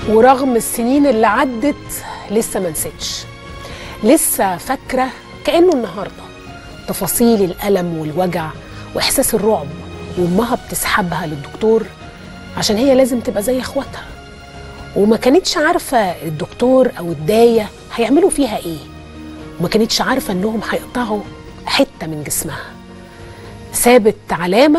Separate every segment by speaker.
Speaker 1: ورغم السنين اللي عدت لسه ما نسيتش لسه فاكره كانه النهارده تفاصيل الالم والوجع واحساس الرعب وامها بتسحبها للدكتور عشان هي لازم تبقى زي اخواتها وما كانتش عارفه الدكتور او الدايه هيعملوا فيها ايه وما كانتش عارفه انهم هيقطعوا حته من جسمها سابت علامه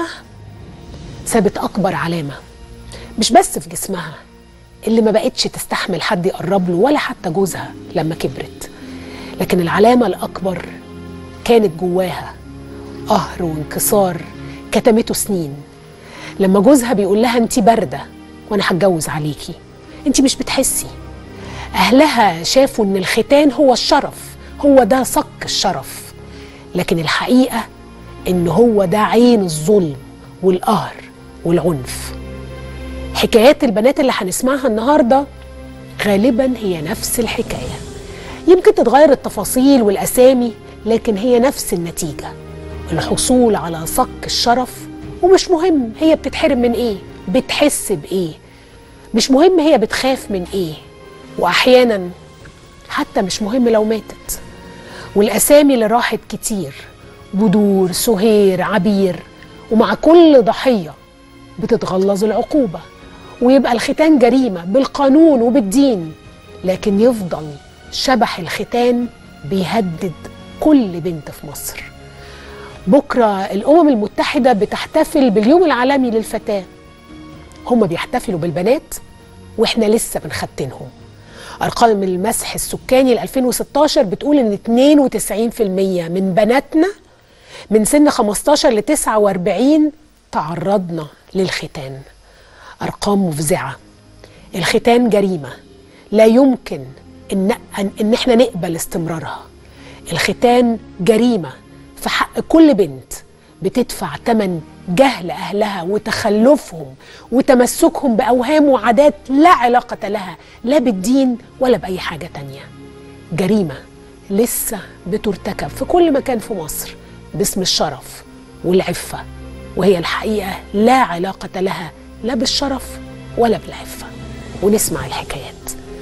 Speaker 1: سابت اكبر علامه مش بس في جسمها اللي ما بقتش تستحمل حد يقرب له ولا حتى جوزها لما كبرت لكن العلامة الأكبر كانت جواها قهر وانكسار كتمته سنين لما جوزها بيقول لها انت باردة وانا هتجوز عليكي انت مش بتحسي أهلها شافوا ان الختان هو الشرف هو ده صك الشرف لكن الحقيقة ان هو ده عين الظلم والقهر والعنف حكايات البنات اللي هنسمعها النهارده غالبا هي نفس الحكايه يمكن تتغير التفاصيل والاسامي لكن هي نفس النتيجه الحصول على صك الشرف ومش مهم هي بتتحرم من ايه بتحس بايه مش مهم هي بتخاف من ايه واحيانا حتى مش مهم لو ماتت والاسامي اللي راحت كتير بدور سهير عبير ومع كل ضحيه بتتغلظ العقوبه ويبقى الختان جريمه بالقانون وبالدين لكن يفضل شبح الختان بيهدد كل بنت في مصر بكره الامم المتحده بتحتفل باليوم العالمي للفتاه هم بيحتفلوا بالبنات واحنا لسه بنختنهم ارقام المسح السكاني ل 2016 بتقول ان 92% من بناتنا من سن 15 ل 49 تعرضنا للختان ارقام مفزعه الختان جريمه لا يمكن ان ان, إن احنا نقبل استمرارها الختان جريمه في حق كل بنت بتدفع ثمن جهل اهلها وتخلفهم وتمسكهم باوهام وعادات لا علاقه لها لا بالدين ولا باي حاجه تانيه جريمه لسه بترتكب في كل مكان في مصر باسم الشرف والعفه وهي الحقيقه لا علاقه لها لا بالشرف ولا بالعفه ونسمع الحكايات